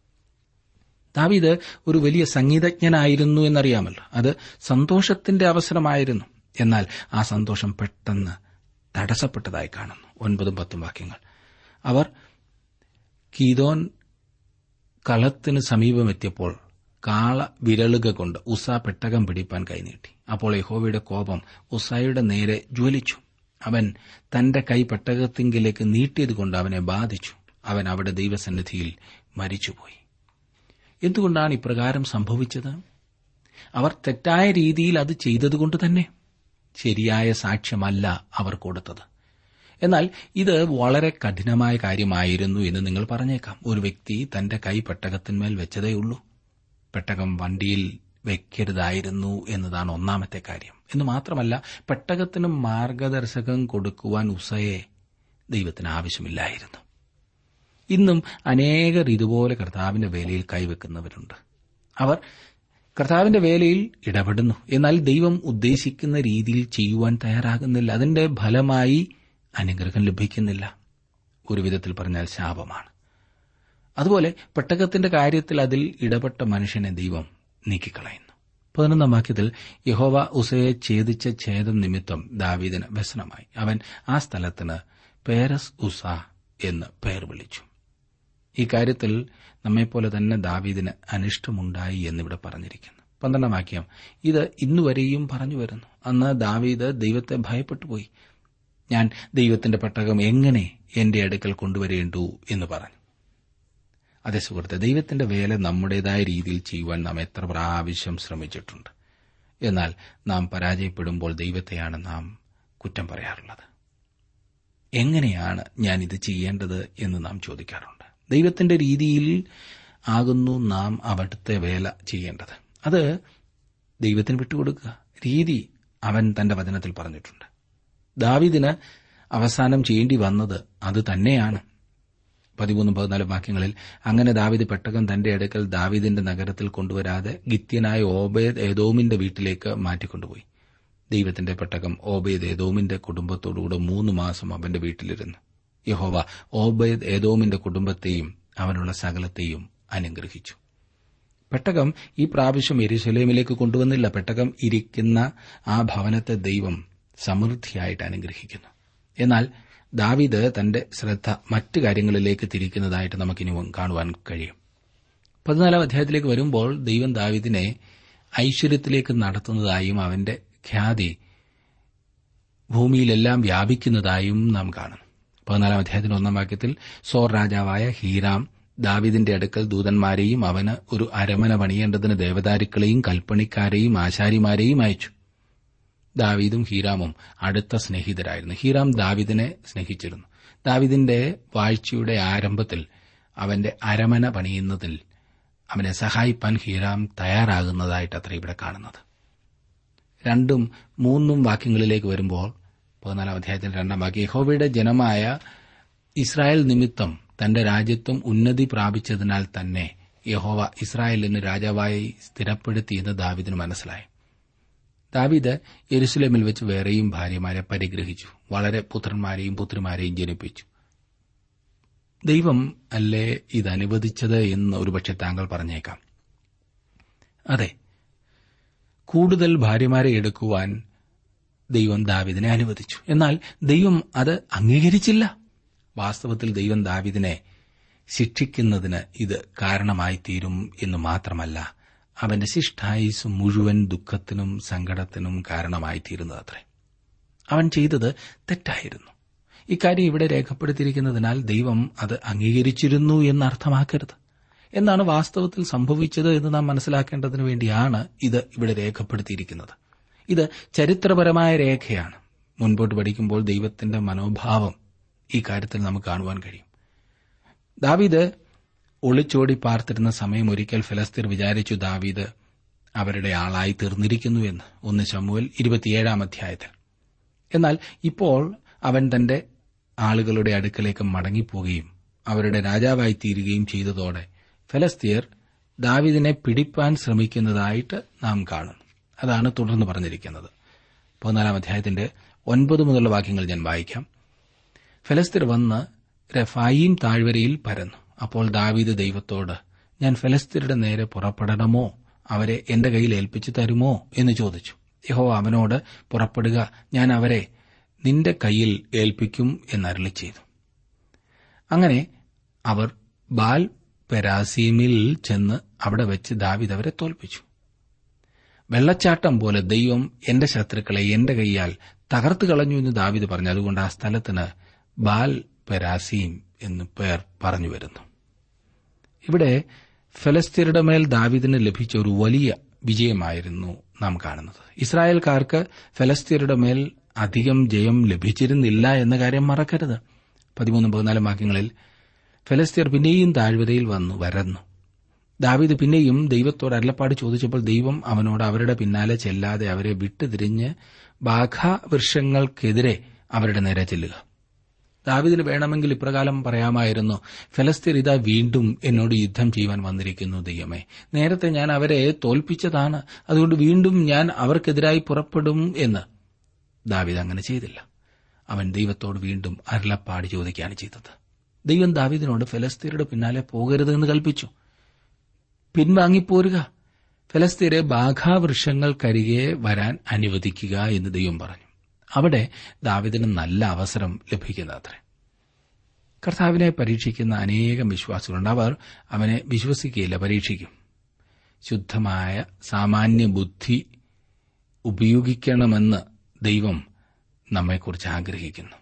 ദാവീദ് ഒരു വലിയ സംഗീതജ്ഞനായിരുന്നു എന്നറിയാമല്ലോ അത് സന്തോഷത്തിന്റെ അവസരമായിരുന്നു എന്നാൽ ആ സന്തോഷം പെട്ടെന്ന് തടസ്സപ്പെട്ടതായി കാണുന്നു ഒൻപതും പത്തും വാക്യങ്ങൾ അവർ കീതോൻ കളത്തിന് സമീപമെത്തിയപ്പോൾ കാള വിരളുക കൊണ്ട് ഉസ പെട്ടകം പിടിപ്പാൻ കൈനീട്ടി അപ്പോൾ യഹോവയുടെ കോപം ഉസയുടെ നേരെ ജ്വലിച്ചു അവൻ തന്റെ കൈ പെട്ടകത്തിങ്കിലേക്ക് നീട്ടിയതുകൊണ്ട് അവനെ ബാധിച്ചു അവൻ അവിടെ ദൈവസന്നിധിയിൽ മരിച്ചുപോയി എന്തുകൊണ്ടാണ് ഇപ്രകാരം സംഭവിച്ചത് അവർ തെറ്റായ രീതിയിൽ അത് ചെയ്തതുകൊണ്ട് തന്നെ ശരിയായ സാക്ഷ്യമല്ല അവർ കൊടുത്തത് എന്നാൽ ഇത് വളരെ കഠിനമായ കാര്യമായിരുന്നു എന്ന് നിങ്ങൾ പറഞ്ഞേക്കാം ഒരു വ്യക്തി തന്റെ കൈ പെട്ടകത്തിന്മേൽ വെച്ചതേയുള്ളൂ പെട്ടകം വണ്ടിയിൽ വെക്കരുതായിരുന്നു എന്നതാണ് ഒന്നാമത്തെ കാര്യം എന്ന് മാത്രമല്ല പെട്ടകത്തിന് മാർഗദർശകം കൊടുക്കുവാൻ ഉസയെ ദൈവത്തിന് ആവശ്യമില്ലായിരുന്നു ഇന്നും അനേകർ ഇതുപോലെ കർത്താവിന്റെ വേലയിൽ കൈവെക്കുന്നവരുണ്ട് അവർ കർത്താവിന്റെ വേലയിൽ ഇടപെടുന്നു എന്നാൽ ദൈവം ഉദ്ദേശിക്കുന്ന രീതിയിൽ ചെയ്യുവാൻ തയ്യാറാകുന്നില്ല അതിന്റെ ഫലമായി അനുഗ്രഹം ലഭിക്കുന്നില്ല ഒരു വിധത്തിൽ പറഞ്ഞാൽ ശാപമാണ് അതുപോലെ പെട്ടകത്തിന്റെ കാര്യത്തിൽ അതിൽ ഇടപെട്ട മനുഷ്യനെ ദൈവം നീക്കിക്കളയുന്നു പതിനൊന്നാം വാക്യത്തിൽ യഹോവ ഉസയെ ഛേദിച്ച ഛേദം നിമിത്തം ദാവീദിന് വ്യസനമായി അവൻ ആ സ്ഥലത്തിന് പേരസ് ഉസ എന്ന് പേർ വിളിച്ചു ഈ കാര്യത്തിൽ നമ്മെപ്പോലെ തന്നെ ദാവീദിന് അനിഷ്ടമുണ്ടായി എന്നിവിടെ പറഞ്ഞിരിക്കുന്നു പന്ത്രണ്ടാം വാക്യം ഇത് ഇന്നുവരെയും പറഞ്ഞു വരുന്നു അന്ന് ദാവീദ് ദൈവത്തെ ഭയപ്പെട്ടുപോയി ഞാൻ ദൈവത്തിന്റെ പെട്ടകം എങ്ങനെ എന്റെ അടുക്കൽ കൊണ്ടുവരേണ്ടു എന്ന് പറഞ്ഞു അതേ സുഹൃത്തെ ദൈവത്തിന്റെ വേല നമ്മുടേതായ രീതിയിൽ ചെയ്യുവാൻ നാം എത്ര പ്രാവശ്യം ശ്രമിച്ചിട്ടുണ്ട് എന്നാൽ നാം പരാജയപ്പെടുമ്പോൾ ദൈവത്തെയാണ് നാം കുറ്റം പറയാറുള്ളത് എങ്ങനെയാണ് ഞാൻ ഇത് ചെയ്യേണ്ടത് എന്ന് നാം ചോദിക്കാറുണ്ട് ദൈവത്തിന്റെ രീതിയിൽ ആകുന്നു നാം അവിടുത്തെ വേല ചെയ്യേണ്ടത് അത് ദൈവത്തിന് വിട്ടുകൊടുക്കുക രീതി അവൻ തന്റെ വചനത്തിൽ പറഞ്ഞിട്ടുണ്ട് ദാവിദിന് അവസാനം ചെയ്യേണ്ടി വന്നത് അത് തന്നെയാണ് പതിമൂന്നും പതിനാലും വാക്യങ്ങളിൽ അങ്ങനെ ദാവിദ് പെട്ടകം തന്റെ അടുക്കൽ ദാവിദിന്റെ നഗരത്തിൽ കൊണ്ടുവരാതെ ഗിത്യനായ ഓബേദ് ഏതോമിന്റെ വീട്ടിലേക്ക് മാറ്റിക്കൊണ്ടുപോയി ദൈവത്തിന്റെ പെട്ടകം ഓബേദ് ഏതോമിന്റെ കുടുംബത്തോടുകൂടെ മൂന്ന് മാസം അവന്റെ വീട്ടിലിരുന്നു യഹോവ ഓബേദ് ഏതോമിന്റെ കുടുംബത്തെയും അവനുള്ള സകലത്തെയും അനുഗ്രഹിച്ചു പെട്ടകം ഈ പ്രാവശ്യം എരുസലേമിലേക്ക് കൊണ്ടുവന്നില്ല പെട്ടകം ഇരിക്കുന്ന ആ ഭവനത്തെ ദൈവം സമൃദ്ധിയായിട്ട് അനുഗ്രഹിക്കുന്നു എന്നാൽ ദാവിദ് തന്റെ ശ്രദ്ധ മറ്റു കാര്യങ്ങളിലേക്ക് തിരിക്കുന്നതായിട്ട് നമുക്കിനി കാണുവാൻ കഴിയും പതിനാലാം അധ്യായത്തിലേക്ക് വരുമ്പോൾ ദൈവം ദാവിദിനെ ഐശ്വര്യത്തിലേക്ക് നടത്തുന്നതായും അവന്റെ ഖ്യാതി ഭൂമിയിലെല്ലാം വ്യാപിക്കുന്നതായും നാം കാണും പതിനാലാം അധ്യായത്തിന്റെ ഒന്നാം വാക്യത്തിൽ സോർ രാജാവായ ഹീറാം ദാവിദിന്റെ അടുക്കൽ ദൂതന്മാരെയും അവന് ഒരു അരമന പണിയേണ്ടതിന് ദേവദാരുക്കളെയും കൽപ്പണിക്കാരെയും ആശാരിമാരെയും അയച്ചു ദാവീദും ഹീറാമും അടുത്ത സ്നേഹിതരായിരുന്നു ഹീറാം ദാവിദിനെ സ്നേഹിച്ചിരുന്നു ദാവിദിന്റെ വാഴ്ചയുടെ ആരംഭത്തിൽ അവന്റെ അരമന പണിയുന്നതിൽ അവനെ സഹായിപ്പാൻ ഹീറാം തയ്യാറാകുന്നതായിട്ട് അത്ര ഇവിടെ കാണുന്നത് രണ്ടും മൂന്നും വാക്യങ്ങളിലേക്ക് വരുമ്പോൾ പതിനാലാം അധ്യായത്തിൽ രണ്ടാം വാക്യം യഹോവയുടെ ജനമായ ഇസ്രായേൽ നിമിത്തം തന്റെ രാജ്യത്വം ഉന്നതി പ്രാപിച്ചതിനാൽ തന്നെ യഹോവ ഇസ്രായേലിന് രാജാവായി സ്ഥിരപ്പെടുത്തിയെന്ന് ദാവിദിന് മനസ്സിലായി ദാവീദ് യെരുസലേമിൽ വെച്ച് വേറെയും ഭാര്യമാരെ പരിഗ്രഹിച്ചു വളരെ പുത്രന്മാരെയും പുത്രിമാരെയും ജനിപ്പിച്ചു ദൈവം അല്ലേ ഇത് അനുവദിച്ചത് എന്ന് ഒരുപക്ഷെ താങ്കൾ പറഞ്ഞേക്കാം അതെ കൂടുതൽ ഭാര്യമാരെ എടുക്കുവാൻ ദൈവം ദാവിദിനെ അനുവദിച്ചു എന്നാൽ ദൈവം അത് അംഗീകരിച്ചില്ല വാസ്തവത്തിൽ ദൈവം ദാവിദിനെ ശിക്ഷിക്കുന്നതിന് ഇത് കാരണമായി തീരും എന്ന് മാത്രമല്ല അവന്റെ ശിഷ്ടായുസ് മുഴുവൻ ദുഃഖത്തിനും സങ്കടത്തിനും കാരണമായി തീരുന്നതത്രേ അവൻ ചെയ്തത് തെറ്റായിരുന്നു ഇക്കാര്യം ഇവിടെ രേഖപ്പെടുത്തിയിരിക്കുന്നതിനാൽ ദൈവം അത് അംഗീകരിച്ചിരുന്നു എന്നർത്ഥമാക്കരുത് എന്നാണ് വാസ്തവത്തിൽ സംഭവിച്ചത് എന്ന് നാം മനസ്സിലാക്കേണ്ടതിനു വേണ്ടിയാണ് ഇത് ഇവിടെ രേഖപ്പെടുത്തിയിരിക്കുന്നത് ഇത് ചരിത്രപരമായ രേഖയാണ് മുൻപോട്ട് പഠിക്കുമ്പോൾ ദൈവത്തിന്റെ മനോഭാവം ഈ കാര്യത്തിൽ നമുക്ക് കാണുവാൻ കഴിയും ദാവീദ് ഒളിച്ചോടി പാർത്തിരുന്ന സമയം ഒരിക്കൽ ഫലസ്തീർ വിചാരിച്ചു ദാവീദ് അവരുടെ ആളായി തീർന്നിരിക്കുന്നു എന്ന് ഒന്ന് ശമുവൽ ഇരുപത്തിയേഴാം അധ്യായത്തിൽ എന്നാൽ ഇപ്പോൾ അവൻ തന്റെ ആളുകളുടെ അടുക്കലേക്ക് മടങ്ങിപ്പോവുകയും അവരുടെ രാജാവായി തീരുകയും ചെയ്തതോടെ ഫലസ്തീർ ദാവിദിനെ പിടിപ്പാൻ ശ്രമിക്കുന്നതായിട്ട് നാം കാണുന്നു അതാണ് തുടർന്ന് പറഞ്ഞിരിക്കുന്നത് പതിനാലാം അധ്യായത്തിന്റെ ഒൻപത് മുതലുള്ള വാക്യങ്ങൾ ഞാൻ വായിക്കാം ഫലസ്തീർ വന്ന് രഫായിം താഴ്വരയിൽ പരന്നു അപ്പോൾ ദാവീദ് ദൈവത്തോട് ഞാൻ ഫലസ്തീരുടെ നേരെ പുറപ്പെടണമോ അവരെ എന്റെ കയ്യിൽ ഏൽപ്പിച്ചു തരുമോ എന്ന് ചോദിച്ചു യഹോ അവനോട് പുറപ്പെടുക ഞാൻ അവരെ നിന്റെ കയ്യിൽ ഏൽപ്പിക്കും എന്നരളി ചെയ്തു അങ്ങനെ അവർ ബാൽ പെരാസീമിൽ ചെന്ന് അവിടെ വെച്ച് ദാവിദ് അവരെ തോൽപ്പിച്ചു വെള്ളച്ചാട്ടം പോലെ ദൈവം എന്റെ ശത്രുക്കളെ എന്റെ കൈയാൽ തകർത്തു കളഞ്ഞു എന്ന് ദാവിദ് പറഞ്ഞു അതുകൊണ്ട് ആ സ്ഥലത്തിന് ബാൽ പെരാസീം എന്ന് പേർ പറഞ്ഞു വരുന്നു ഇവിടെ ഫലസ്തീനയുടെ മേൽ ദാവിദിന് ലഭിച്ച ഒരു വലിയ വിജയമായിരുന്നു നാം കാണുന്നത് ഇസ്രായേൽക്കാർക്ക് ഫലസ്തീനയുടെ മേൽ അധികം ജയം ലഭിച്ചിരുന്നില്ല എന്ന കാര്യം മറക്കരുത് പതിമൂന്നും പതിനാലും വാക്യങ്ങളിൽ ഫലസ്തീർ പിന്നെയും താഴ്വരയിൽ വന്നു വരന്നു ദാവീദ് പിന്നെയും ദൈവത്തോട് അരുളപ്പാട് ചോദിച്ചപ്പോൾ ദൈവം അവനോട് അവരുടെ പിന്നാലെ ചെല്ലാതെ അവരെ വിട്ടുതിരിഞ്ഞ് ബാഘവൃക്ഷങ്ങൾക്കെതിരെ അവരുടെ നേരെ ചെല്ലുക ദാവിദിന് വേണമെങ്കിൽ ഇപ്രകാരം പറയാമായിരുന്നു ഫലസ്തീർ ഇതാ വീണ്ടും എന്നോട് യുദ്ധം ചെയ്യുവാൻ വന്നിരിക്കുന്നു ദൈവമേ നേരത്തെ ഞാൻ അവരെ തോൽപ്പിച്ചതാണ് അതുകൊണ്ട് വീണ്ടും ഞാൻ അവർക്കെതിരായി പുറപ്പെടും എന്ന് ദാവിദ് അങ്ങനെ ചെയ്തില്ല അവൻ ദൈവത്തോട് വീണ്ടും അരുളപ്പാട് ചോദിക്കുകയാണ് ചെയ്തത് ദൈവം ദാവിദിനോട് ഫലസ്തീരുടെ പിന്നാലെ പോകരുതെന്ന് കൽപ്പിച്ചു പിൻവാങ്ങിപ്പോരുക ഫലസ്തീരെ ബാഘാവൃക്ഷങ്ങൾക്കരികെ വരാൻ അനുവദിക്കുക എന്ന് ദൈവം പറഞ്ഞു അവിടെ ദാവിദിന് നല്ല അവസരം ലഭിക്കുന്നത്രേ കർത്താവിനെ പരീക്ഷിക്കുന്ന അനേകം വിശ്വാസികളുണ്ട് അവർ അവനെ വിശ്വസിക്കുകയില്ല പരീക്ഷിക്കും ശുദ്ധമായ സാമാന്യ ബുദ്ധി ഉപയോഗിക്കണമെന്ന് ദൈവം നമ്മെക്കുറിച്ച് ആഗ്രഹിക്കുന്നു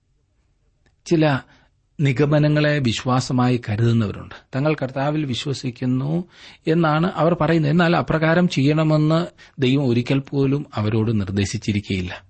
ചില നിഗമനങ്ങളെ വിശ്വാസമായി കരുതുന്നവരുണ്ട് തങ്ങൾ കർത്താവിൽ വിശ്വസിക്കുന്നു എന്നാണ് അവർ പറയുന്നത് എന്നാൽ അപ്രകാരം ചെയ്യണമെന്ന് ദൈവം ഒരിക്കൽ പോലും അവരോട് നിർദ്ദേശിച്ചിരിക്കുകയില്ല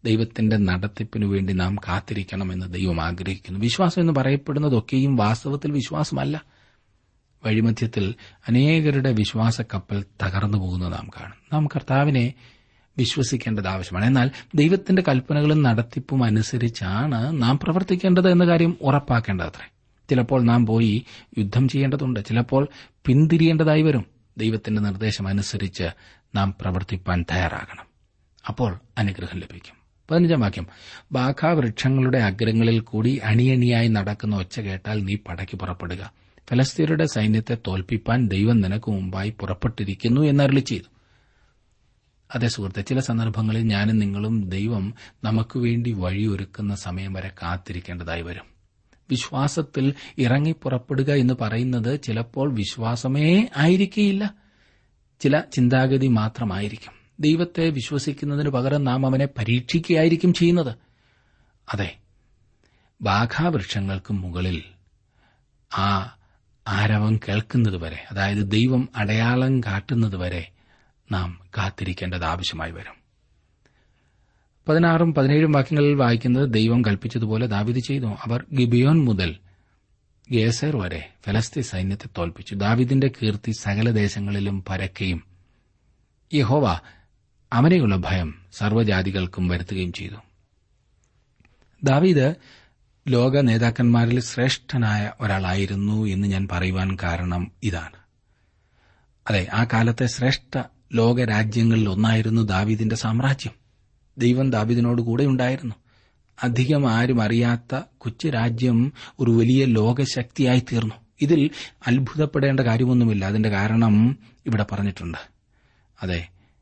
ദൈവത്തിന്റെ നടത്തിപ്പിനു വേണ്ടി നാം കാത്തിരിക്കണമെന്ന് ദൈവം ആഗ്രഹിക്കുന്നു വിശ്വാസം എന്ന് പറയപ്പെടുന്നതൊക്കെയും വാസ്തവത്തിൽ വിശ്വാസമല്ല വഴിമധ്യത്തിൽ അനേകരുടെ വിശ്വാസ കപ്പൽ തകർന്നു പോകുന്നത് നാം കാണും നാം കർത്താവിനെ വിശ്വസിക്കേണ്ടത് ആവശ്യമാണ് എന്നാൽ ദൈവത്തിന്റെ കൽപ്പനകളും നടത്തിപ്പും അനുസരിച്ചാണ് നാം പ്രവർത്തിക്കേണ്ടത് എന്ന കാര്യം ഉറപ്പാക്കേണ്ടതത്രേ ചിലപ്പോൾ നാം പോയി യുദ്ധം ചെയ്യേണ്ടതുണ്ട് ചിലപ്പോൾ പിന്തിരിയേണ്ടതായി വരും ദൈവത്തിന്റെ നിർദ്ദേശം അനുസരിച്ച് നാം പ്രവർത്തിപ്പാൻ തയ്യാറാകണം അപ്പോൾ അനുഗ്രഹം ലഭിക്കും പതിനഞ്ചാം വാക്യം ബാഖാവൃക്ഷങ്ങളുടെ അഗ്രങ്ങളിൽ കൂടി അണിയണിയായി നടക്കുന്ന ഒച്ച കേട്ടാൽ നീ പടയ്ക്ക് പുറപ്പെടുക ഫലസ്തീനയുടെ സൈന്യത്തെ തോൽപ്പിപ്പാൻ ദൈവം നിനക്ക് മുമ്പായി പുറപ്പെട്ടിരിക്കുന്നു എന്നരളി ചെയ്തു അതേ സുഹൃത്തെ ചില സന്ദർഭങ്ങളിൽ ഞാനും നിങ്ങളും ദൈവം നമുക്ക് വേണ്ടി വഴിയൊരുക്കുന്ന സമയം വരെ കാത്തിരിക്കേണ്ടതായി വരും വിശ്വാസത്തിൽ ഇറങ്ങി പുറപ്പെടുക എന്ന് പറയുന്നത് ചിലപ്പോൾ വിശ്വാസമേ ആയിരിക്കേയില്ല ചില ചിന്താഗതി മാത്രമായിരിക്കും ദൈവത്തെ വിശ്വസിക്കുന്നതിന് പകരം നാം അവനെ പരീക്ഷിക്കുകയായിരിക്കും ചെയ്യുന്നത് അതെ ബാഘാവൃക്ഷങ്ങൾക്ക് മുകളിൽ ആ ആരവം കേൾക്കുന്നതുവരെ അതായത് ദൈവം അടയാളം കാട്ടുന്നതുവരെ നാം കാത്തിരിക്കേണ്ടത് ആവശ്യമായി വരും പതിനാറും പതിനേഴും വാക്യങ്ങളിൽ വായിക്കുന്നത് ദൈവം കൽപ്പിച്ചതുപോലെ ദാവിദ് ചെയ്തു അവർ ഗിബിയോൻ മുതൽ ഗേസർ വരെ ഫലസ്തീൻ സൈന്യത്തെ തോൽപ്പിച്ചു ദാവിദിന്റെ കീർത്തി സകല ദേശങ്ങളിലും പരക്കുകയും യഹോവ അവനെയുള്ള ഭയം സർവ്വജാതികൾക്കും വരുത്തുകയും ചെയ്തു ദാവീദ് ലോക നേതാക്കന്മാരിൽ ശ്രേഷ്ഠനായ ഒരാളായിരുന്നു എന്ന് ഞാൻ പറയുവാൻ കാരണം ഇതാണ് അതെ ആ കാലത്തെ ശ്രേഷ്ഠ ലോകരാജ്യങ്ങളിൽ ഒന്നായിരുന്നു ദാവീദിന്റെ സാമ്രാജ്യം ദൈവം ദാവീദിനോട് കൂടെ ഉണ്ടായിരുന്നു അധികം ആരും അറിയാത്ത കൊച്ചു രാജ്യം ഒരു വലിയ ലോകശക്തിയായി തീർന്നു ഇതിൽ അത്ഭുതപ്പെടേണ്ട കാര്യമൊന്നുമില്ല അതിന്റെ കാരണം ഇവിടെ പറഞ്ഞിട്ടുണ്ട് അതെ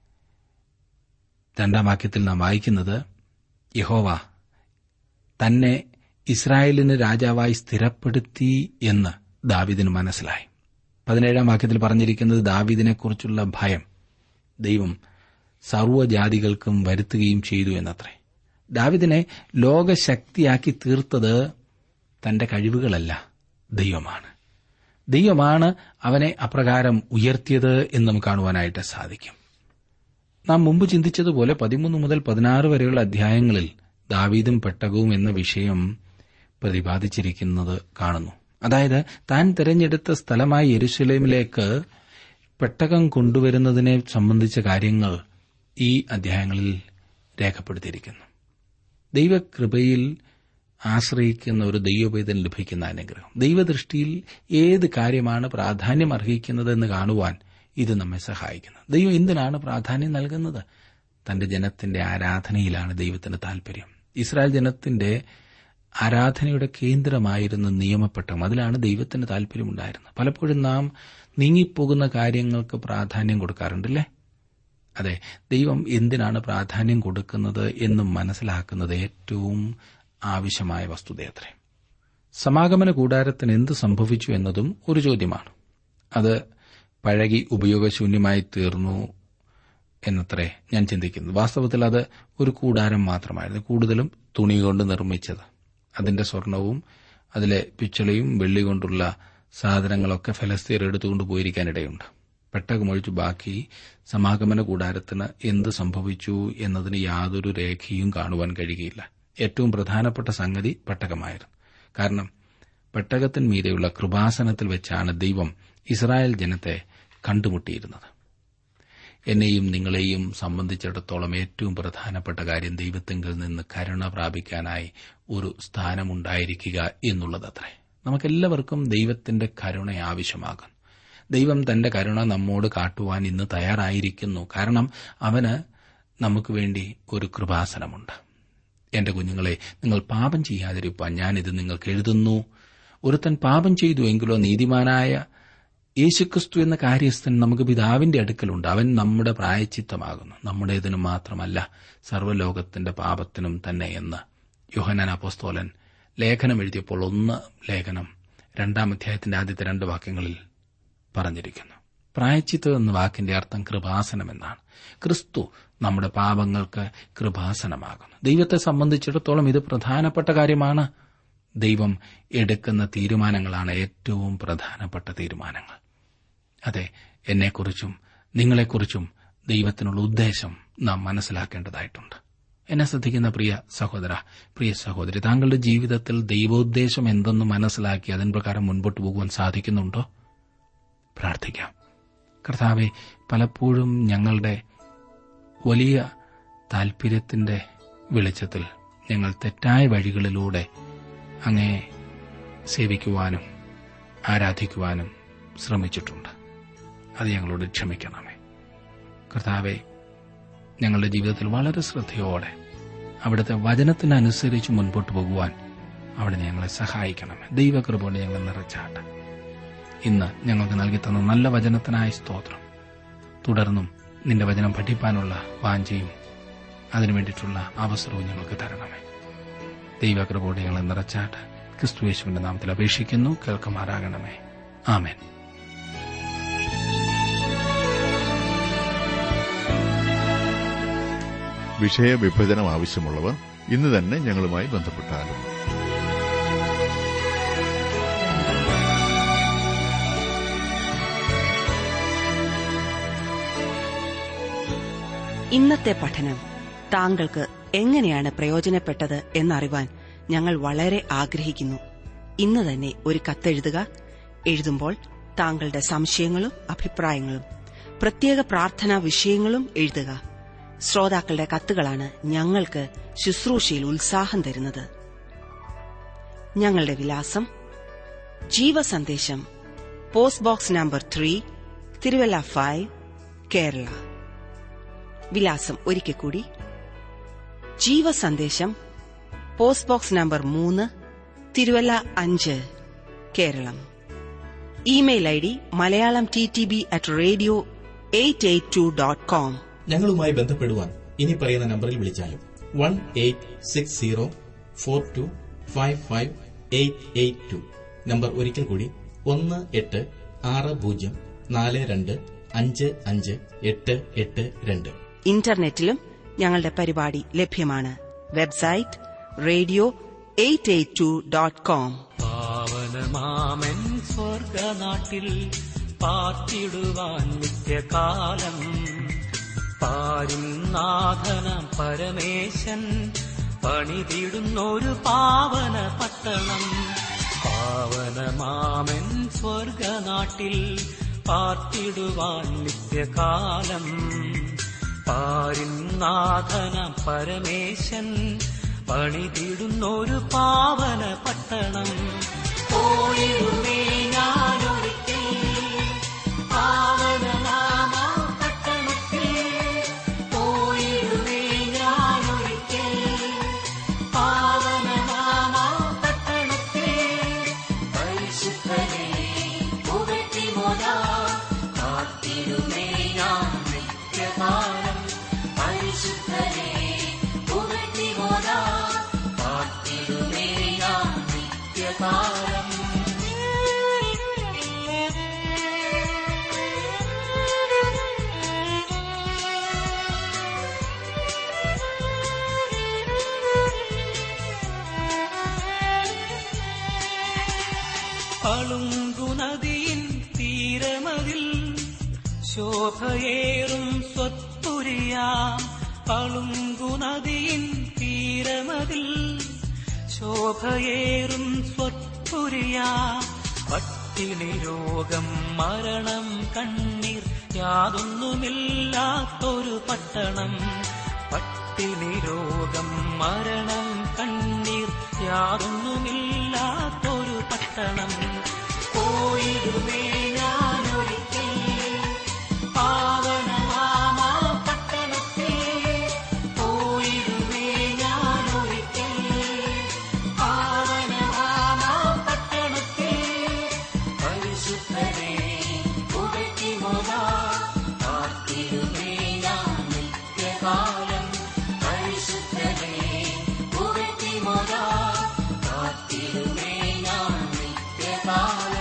രണ്ടാം വാക്യത്തിൽ നാം വായിക്കുന്നത് യഹോവ തന്നെ ഇസ്രായേലിന് രാജാവായി സ്ഥിരപ്പെടുത്തി എന്ന് ദാവിദിന് മനസ്സിലായി പതിനേഴാം വാക്യത്തിൽ പറഞ്ഞിരിക്കുന്നത് ദാവിദിനെക്കുറിച്ചുള്ള ഭയം ദൈവം സർവ്വജാതികൾക്കും വരുത്തുകയും ചെയ്തു എന്നത്രേ ദാവിദിനെ ലോകശക്തിയാക്കി തീർത്തത് തന്റെ കഴിവുകളല്ല ദൈവമാണ് ദൈവമാണ് അവനെ അപ്രകാരം ഉയർത്തിയത് എന്ന് നമുക്ക് കാണുവാനായിട്ട് സാധിക്കും നാം മുമ്പ് ചിന്തിച്ചതുപോലെ പതിമൂന്ന് മുതൽ പതിനാറ് വരെയുള്ള അധ്യായങ്ങളിൽ ദാവീദും പെട്ടകവും എന്ന വിഷയം പ്രതിപാദിച്ചിരിക്കുന്നത് കാണുന്നു അതായത് താൻ തിരഞ്ഞെടുത്ത സ്ഥലമായ യെരുശലേമിലേക്ക് പെട്ടകം കൊണ്ടുവരുന്നതിനെ സംബന്ധിച്ച കാര്യങ്ങൾ ഈ അധ്യായങ്ങളിൽ രേഖപ്പെടുത്തിയിരിക്കുന്നു ദൈവകൃപയിൽ ആശ്രയിക്കുന്ന ഒരു ദൈവവേദന ലഭിക്കുന്ന അനുഗ്രഹം ദൈവദൃഷ്ടിയിൽ ഏത് കാര്യമാണ് പ്രാധാന്യം അർഹിക്കുന്നതെന്ന് കാണുവാൻ ഇത് നമ്മെ സഹായിക്കുന്നു ദൈവം എന്തിനാണ് പ്രാധാന്യം നൽകുന്നത് തന്റെ ജനത്തിന്റെ ആരാധനയിലാണ് ദൈവത്തിന് താൽപര്യം ഇസ്രായേൽ ജനത്തിന്റെ ആരാധനയുടെ കേന്ദ്രമായിരുന്നു നിയമപ്പെട്ടം അതിലാണ് ദൈവത്തിന് താൽപര്യമുണ്ടായിരുന്നത് പലപ്പോഴും നാം നീങ്ങിപ്പോകുന്ന കാര്യങ്ങൾക്ക് പ്രാധാന്യം കൊടുക്കാറുണ്ടല്ലേ അതെ ദൈവം എന്തിനാണ് പ്രാധാന്യം കൊടുക്കുന്നത് എന്നും മനസ്സിലാക്കുന്നത് ഏറ്റവും ആവശ്യമായ വസ്തുതയത്രേ സമാഗമന കൂടാരത്തിന് എന്ത് സംഭവിച്ചു എന്നതും ഒരു ചോദ്യമാണ് അത് പഴകി ഉപയോഗശൂന്യമായി തീർന്നു എന്നത്രേ ഞാൻ ചിന്തിക്കുന്നു വാസ്തവത്തിൽ അത് ഒരു കൂടാരം മാത്രമായിരുന്നു കൂടുതലും തുണി കൊണ്ട് നിർമ്മിച്ചത് അതിന്റെ സ്വർണവും അതിലെ പിച്ചളയും വെള്ളി കൊണ്ടുള്ള സാധനങ്ങളൊക്കെ ഫലസ്തീർ എടുത്തുകൊണ്ട് പോയിരിക്കാനിടയുണ്ട് പെട്ടകമൊഴിച്ച് ബാക്കി സമാഗമന കൂടാരത്തിന് എന്ത് സംഭവിച്ചു എന്നതിന് യാതൊരു രേഖയും കാണുവാൻ കഴിയുകയില്ല ഏറ്റവും പ്രധാനപ്പെട്ട സംഗതി പെട്ടകമായിരുന്നു കാരണം പെട്ടകത്തിന്മീതെയുള്ള കൃപാസനത്തിൽ വെച്ചാണ് ദൈവം ഇസ്രായേൽ ജനത്തെ കണ്ടുമുട്ടിയിരുന്നത് എന്നെയും നിങ്ങളെയും സംബന്ധിച്ചിടത്തോളം ഏറ്റവും പ്രധാനപ്പെട്ട കാര്യം ദൈവത്തെങ്കിൽ നിന്ന് കരുണ പ്രാപിക്കാനായി ഒരു സ്ഥാനമുണ്ടായിരിക്കുക എന്നുള്ളതത്രേ നമുക്കെല്ലാവർക്കും ദൈവത്തിന്റെ കരുണ ആവശ്യമാകും ദൈവം തന്റെ കരുണ നമ്മോട് കാട്ടുവാൻ ഇന്ന് തയ്യാറായിരിക്കുന്നു കാരണം അവന് നമുക്ക് വേണ്ടി ഒരു കൃപാസനമുണ്ട് എന്റെ കുഞ്ഞുങ്ങളെ നിങ്ങൾ പാപം ചെയ്യാതിരിപ്പാൻ ഞാനിത് നിങ്ങൾക്ക് എഴുതുന്നു ഒരുത്തൻ പാപം ചെയ്തു എങ്കിലോ നീതിമാനായ യേശുക്രിസ്തു എന്ന കാര്യസ്ഥൻ നമുക്ക് പിതാവിന്റെ അടുക്കലുണ്ട് അവൻ നമ്മുടെ പ്രായച്ചിത്തമാകുന്നു നമ്മുടേതിനും മാത്രമല്ല സർവ്വലോകത്തിന്റെ പാപത്തിനും തന്നെ എന്ന് യോഹനാൻ അപ്പോസ്തോലൻ ലേഖനം എഴുതിയപ്പോൾ ഒന്ന് ലേഖനം രണ്ടാം അധ്യായത്തിന്റെ ആദ്യത്തെ രണ്ട് വാക്യങ്ങളിൽ പറഞ്ഞിരിക്കുന്നു പ്രായച്ചിത്തം എന്ന വാക്കിന്റെ അർത്ഥം കൃപാസനം എന്നാണ് ക്രിസ്തു നമ്മുടെ പാപങ്ങൾക്ക് കൃപാസനമാകുന്നു ദൈവത്തെ സംബന്ധിച്ചിടത്തോളം ഇത് പ്രധാനപ്പെട്ട കാര്യമാണ് ദൈവം എടുക്കുന്ന തീരുമാനങ്ങളാണ് ഏറ്റവും പ്രധാനപ്പെട്ട തീരുമാനങ്ങൾ അതെ എന്നെക്കുറിച്ചും നിങ്ങളെക്കുറിച്ചും ദൈവത്തിനുള്ള ഉദ്ദേശം നാം മനസ്സിലാക്കേണ്ടതായിട്ടുണ്ട് എന്നെ ശ്രദ്ധിക്കുന്ന പ്രിയ സഹോദര പ്രിയ സഹോദരി താങ്കളുടെ ജീവിതത്തിൽ ദൈവോദ്ദേശം എന്തെന്ന് മനസ്സിലാക്കി അതിൻ പ്രകാരം മുൻപോട്ട് പോകുവാൻ സാധിക്കുന്നുണ്ടോ പ്രാർത്ഥിക്കാം കർത്താവെ പലപ്പോഴും ഞങ്ങളുടെ വലിയ താൽപര്യത്തിന്റെ വെളിച്ചത്തിൽ ഞങ്ങൾ തെറ്റായ വഴികളിലൂടെ അങ്ങേ സേവിക്കുവാനും ആരാധിക്കുവാനും ശ്രമിച്ചിട്ടുണ്ട് അത് ഞങ്ങളോട് ക്ഷമിക്കണമേ കർത്താവെ ഞങ്ങളുടെ ജീവിതത്തിൽ വളരെ ശ്രദ്ധയോടെ അവിടുത്തെ വചനത്തിനനുസരിച്ച് മുൻപോട്ട് പോകുവാൻ അവിടെ ഞങ്ങളെ സഹായിക്കണമേ ദൈവകൃപ കൊണ്ട് ഞങ്ങളെ നിറച്ചാട്ടെ ഇന്ന് ഞങ്ങൾക്ക് നൽകി തന്ന നല്ല വചനത്തിനായ സ്തോത്രം തുടർന്നും നിന്റെ വചനം പഠിപ്പാനുള്ള വാഞ്ചയും അതിനു വേണ്ടിയിട്ടുള്ള അവസരവും ഞങ്ങൾക്ക് തരണമേ ദൈവകൃപയോടെ ഞങ്ങളെ നിറച്ചാട്ട് ക്രിസ്തുയേശുവിന്റെ നാമത്തിൽ അപേക്ഷിക്കുന്നു കേൾക്കുമാറാകണമേ ആമേൻ വിഷയവിഭജനം ആവശ്യമുള്ളവർ ഇന്ന് തന്നെ ഞങ്ങളുമായി ബന്ധപ്പെട്ടാലും ഇന്നത്തെ പഠനം താങ്കൾക്ക് എങ്ങനെയാണ് പ്രയോജനപ്പെട്ടത് എന്നറിവാൻ ഞങ്ങൾ വളരെ ആഗ്രഹിക്കുന്നു ഇന്ന് തന്നെ ഒരു കത്തെഴുതുക എഴുതുമ്പോൾ താങ്കളുടെ സംശയങ്ങളും അഭിപ്രായങ്ങളും പ്രത്യേക പ്രാർത്ഥനാ വിഷയങ്ങളും എഴുതുക ശ്രോതാക്കളുടെ കത്തുകളാണ് ഞങ്ങൾക്ക് ശുശ്രൂഷയിൽ ഉത്സാഹം തരുന്നത് ഞങ്ങളുടെ വിലാസം Jeevasandesham post box number three Thiruvalla five Kerala വിലാസം ഒരിക്കൽ കൂടി ജീവസന്ദേശം പോസ്റ്റ് ബോക്സ് നമ്പർ മൂന്ന് തിരുവല്ല അഞ്ച് Keralam email I D Malayalam T T B at radio eight eight two dot com ഞങ്ങളുമായി ബന്ധപ്പെടുവാൻ ഇനി പറയുന്ന നമ്പറിൽ വിളിച്ചാലും one eight six zero four to five five eight eight to number ഒരിക്കൽ കൂടി ഒന്ന് എട്ട് ആറ് പൂജ്യം നാല് രണ്ട് അഞ്ച് അഞ്ച് എട്ട് എട്ട് രണ്ട് ഇന്റർനെറ്റിലും ഞങ്ങളുടെ പരിപാടി ലഭ്യമാണ് website radio eight eight two dot com പാവനമാമൻ സ്വർഗനാട്ടിൽ പാർത്തിടുവാൻ നിത്യകാലം പാരും നാഥനം പരമേശൻ പണിതിടുന്നൊരു പാവന പട്ടണം പാവനമാമൻ സ്വർഗനാട്ടിൽ പാർത്തിടുവാൻ നിത്യകാലം പാരിൻ നാഥനം പരമേശൻ പണിതിടുന്നൊരു പാവന പട്ടണം പോയിടുമേ ഞാനൊരിക്കൽ പാവനനാമ പട്ടണത്തിൽ പോയിടുമേ ഞാനൊരിക്കൽ പാവനനാമ പട്ടണത്തിൽ പരിശുദ്ധനെ പുകഴ്ത്തി മോദാ കാത്തിടുമേ ഞാൻ നിത്യകാലം പരിശുദ്ധനെ പുകഴ്ത്തി മോദാ കാത്തിടുമേ ഞാൻ നിത്യകാലം പളുങ്കുനദിയിൻ തീരമതിൽ ശോഭയേറും സ്വത്തുരിയാം പളുങ്കുനദിയിൻ തീരമതിൽ ശോഭയേറും സ്വത്തുരിയാ പട്ടിണി രോഗം മരണം കണ്ണീർ യാതൊന്നുമില്ലാത്തൊരു പട്ടണം പട്ടിണി രോഗം മരണം കണ്ണീർ യാതൊന്നുമില്ലാത്തൊരു പട്ടണം പോയിടുമേ ഞാനൊരിക്കൽ പാവനമാമ പട്ടണത്തിൽ പോയിടുമേ ഞാനൊരിക്കൽ പാവനമാമ പട്ടണത്തിൽ പരിശുദ്ധനെ പുകഴ്ത്തി മോദാ കാത്തിടുമേ ഞാൻ നിത്യകാലം പരിശുദ്ധനെ പുകഴ്ത്തി മോദാ കാത്തിടുമേ ഞാൻ നിത്യകാലം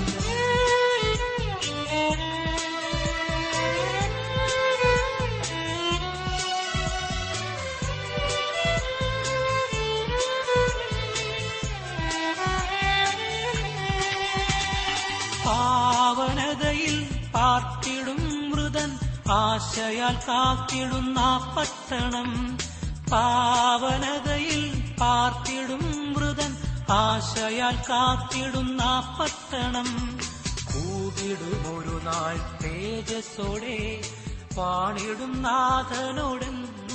പാവനതയിൽ പാർത്തിടും മൃതൻ ആശയാൽ കാത്തിടുന്ന പട്ടണം പാവനതയിൽ പാർത്തിടും മൃതൻ ആശയാൽ കാത്തിടുന്ന പട്ടണം കൂടിടുമൊരു നാൾ തേജസ്സോടെ പാണിടും നാഥനോടെന്നും